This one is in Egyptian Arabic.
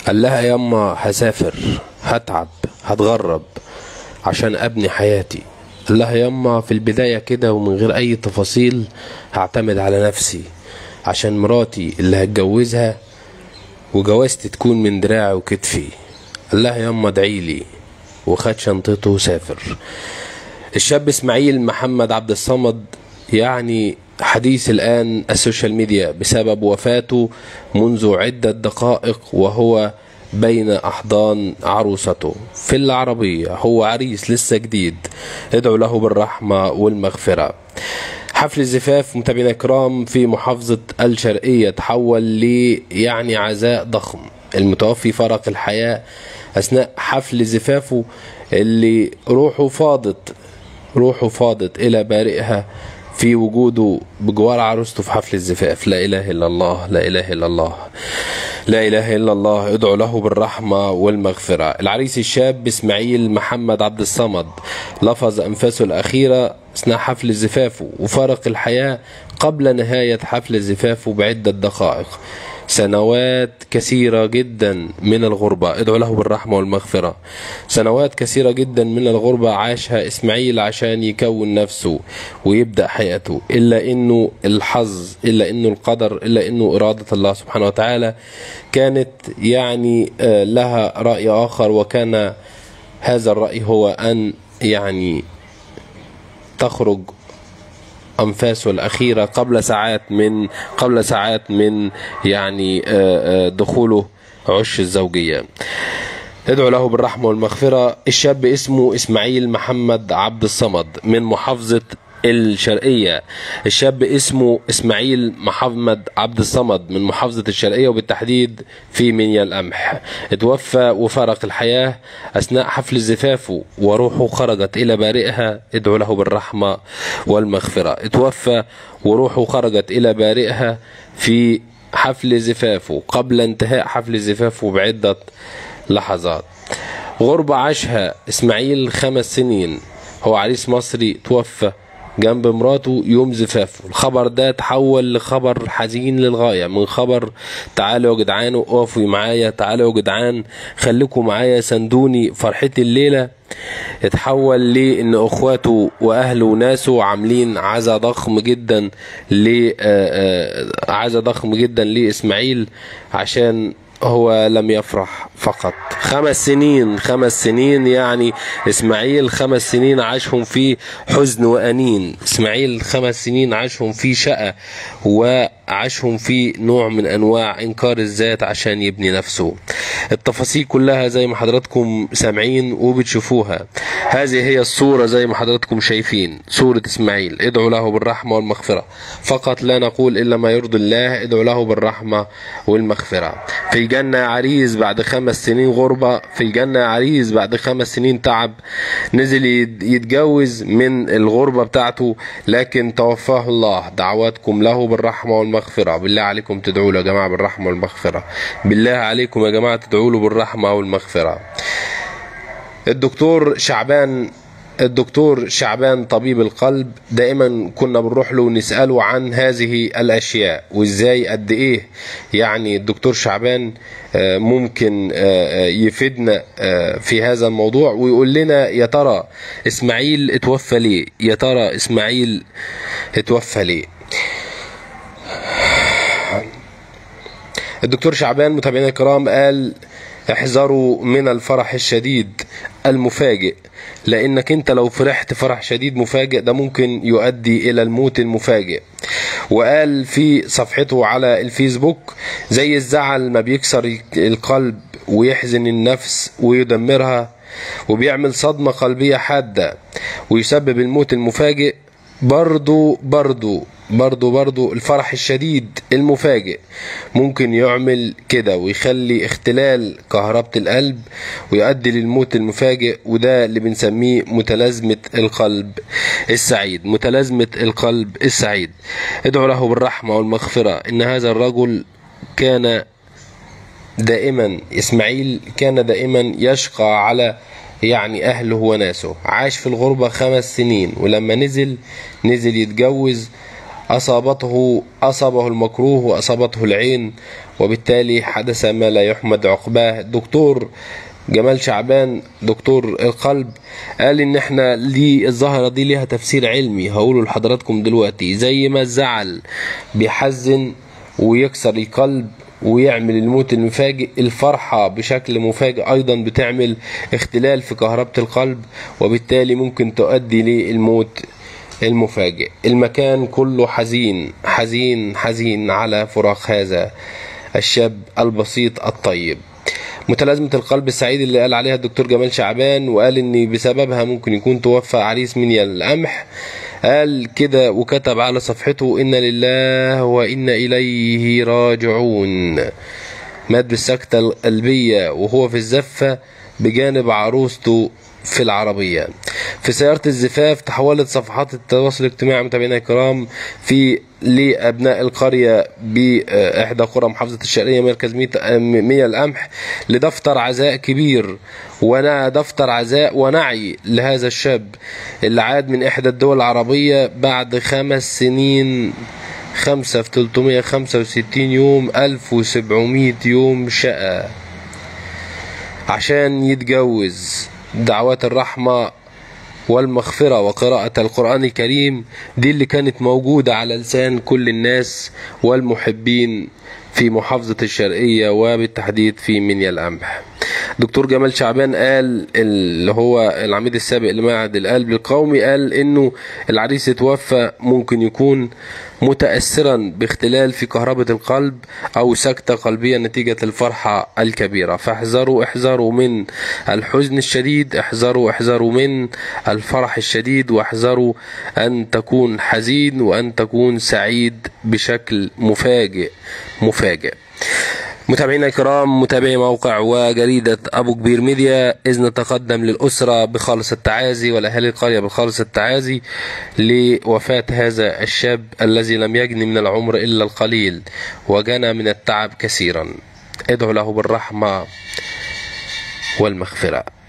قال لها ياما هسافر هتعب هتغرب عشان ابني حياتي قال لها ياما في البداية كده ومن غير اي تفاصيل هعتمد على نفسي عشان مراتي اللي هتجوزها وجوازتي تكون من دراعي وكتفي قال لها ياما ادعيلي وخد شنطته وسافر الشاب اسماعيل محمد عبد الصمد يعني حديث الآن السوشيال ميديا بسبب وفاته منذ عدة دقائق وهو بين أحضان عروسته في العربية هو عريس لسه جديد ادعوا له بالرحمة والمغفرة حفل الزفاف متابعينا الكرام في محافظة الشرقية تحول ل يعني عزاء ضخم المتوفي فرق الحياة أثناء حفل زفافه اللي روحه فاضت روحه فاضت إلى بارئها في وجوده بجوار عروسته في حفل الزفاف لا إله إلا الله لا إله إلا الله لا إله إلا الله ادعو له بالرحمة والمغفرة العريس الشاب إسماعيل محمد عبد الصمد لفظ أنفاسه الأخيرة أثناء حفل زفافه وفارق الحياة قبل نهاية حفل زفافه بعدة دقائق سنوات كثيرة جدا من الغربة ادعو له بالرحمة والمغفرة سنوات كثيرة جدا من الغربة عاشها إسماعيل عشان يكون نفسه ويبدأ حياته إلا إنه الحظ إلا إنه القدر إلا إنه إرادة الله سبحانه وتعالى كانت يعني آه، لها رأي آخر وكان هذا الرأي هو أن يعني تخرج أنفاسه الأخيرة قبل ساعات من قبل ساعات من يعني آه، آه، دخوله عش الزوجية ادعو له بالرحمة والمغفرة الشاب اسمه إسماعيل محمد عبد الصمد من محافظة الشرقية الشاب اسمه إسماعيل محمد عبد الصمد من محافظة الشرقية وبالتحديد في منيا القمح اتوفى وفارق الحياة أثناء حفل زفافه وروحه خرجت إلى بارئها ادعو له بالرحمة والمغفرة اتوفى وروحه خرجت إلى بارئها في حفل زفافه قبل انتهاء حفل زفافه بعدة لحظات غربة عاشها إسماعيل خمس سنين هو عريس مصري توفى جنب مراته يوم زفافه الخبر ده تحول لخبر حزين للغاية من خبر تعالوا يا جدعان اقفوا معايا تعالوا يا جدعان خليكم معايا سندوني فرحتي الليلة اتحول لان اخواته واهله وناسه عاملين عزا ضخم جدا ل آه، آه، عزا ضخم جدا لاسماعيل عشان هو لم يفرح فقط خمس سنين خمس سنين يعني اسماعيل خمس سنين عاشهم في حزن وانين اسماعيل خمس سنين عاشهم في شقة وعاشهم في نوع من انواع انكار الذات عشان يبني نفسه التفاصيل كلها زي ما حضراتكم سامعين وبتشوفوها هذه هي الصورة زي ما حضراتكم شايفين صورة اسماعيل ادعوا له بالرحمة والمغفرة فقط لا نقول الا ما يرضي الله ادعوا له بالرحمة والمغفرة في الجنة عريس بعد خمس سنين غربة في الجنة عريس بعد خمس سنين تعب نزل يت- يتجوز من الغربة بتاعته لكن توفاه الله دعواتكم له بالرحمة والمغفرة بالله عليكم تدعوا له يا جماعة بالرحمة والمغفرة بالله عليكم يا جماعة تدعوا له بالرحمة والمغفرة الدكتور شعبان الدكتور شعبان طبيب القلب دائما كنا بنروح له نسأله عن هذه الأشياء وإزاي قد إيه يعني الدكتور شعبان آه، ممكن آه، آه، يفيدنا آه، في هذا الموضوع ويقول لنا يا ترى إسماعيل اتوفى ليه يا ترى إسماعيل اتوفى ليه الدكتور شعبان متابعينا الكرام قال احذروا من الفرح الشديد المفاجئ لانك انت لو فرحت فرح شديد مفاجئ ده ممكن يؤدي الى الموت المفاجئ وقال في صفحته على الفيسبوك زي الزعل ما بيكسر القلب ويحزن النفس ويدمرها وبيعمل صدمة قلبية حادة ويسبب الموت المفاجئ برضو برضو برضو برضو الفرح الشديد المفاجئ ممكن يعمل كده ويخلي اختلال كهربة القلب ويؤدي للموت المفاجئ وده اللي بنسميه متلازمة القلب السعيد متلازمة القلب السعيد ادعو له بالرحمة والمغفرة ان هذا الرجل كان دائما اسماعيل كان دائما يشقى على يعني اهله وناسه عاش في الغربة خمس سنين ولما نزل نزل يتجوز أصابته أصابه المكروه وأصابته العين وبالتالي حدث ما لا يحمد عقباه دكتور جمال شعبان دكتور القلب قال ان احنا ليه الظاهره دي ليها تفسير علمي هقوله لحضراتكم دلوقتي زي ما الزعل بيحزن ويكسر القلب ويعمل الموت المفاجئ الفرحة بشكل مفاجئ أيضا بتعمل اختلال في كهربة القلب وبالتالي ممكن تؤدي للموت المفاجئ المكان كله حزين حزين حزين على فراق هذا الشاب البسيط الطيب متلازمة القلب السعيد اللي قال عليها الدكتور جمال شعبان وقال ان بسببها ممكن يكون توفى عريس من القمح قال كده وكتب على صفحته إن لله وإنا إليه راجعون مات بالسكتة القلبية وهو في الزفة بجانب عروسته في العربية في سيارة الزفاف تحولت صفحات التواصل الاجتماعي متابعينا الكرام في لأبناء القرية بإحدى قرى محافظة الشرقية مركز مية القمح لدفتر عزاء كبير وانا دفتر عزاء ونعي لهذا الشاب اللي عاد من إحدى الدول العربية بعد خمس سنين خمسة في 365 يوم 1700 يوم شقة عشان يتجوز دعوات الرحمة والمغفرة وقراءة القرآن الكريم دي اللي كانت موجودة على لسان كل الناس والمحبين في محافظة الشرقية وبالتحديد في منيا القمح دكتور جمال شعبان قال اللي هو العميد السابق لمعهد القلب القومي قال انه العريس اتوفى ممكن يكون متأثرا باختلال في كهربة القلب او سكتة قلبية نتيجة الفرحة الكبيرة فاحذروا احذروا من الحزن الشديد احذروا احذروا من الفرح الشديد واحذروا ان تكون حزين وان تكون سعيد بشكل مفاجئ مفاجئ متابعينا الكرام متابعي موقع وجريدة أبو كبير ميديا إذ نتقدم للأسرة بخالص التعازي والأهالي القرية بخالص التعازي لوفاة هذا الشاب الذي لم يجن من العمر إلا القليل وجنى من التعب كثيرا ادعو له بالرحمة والمغفرة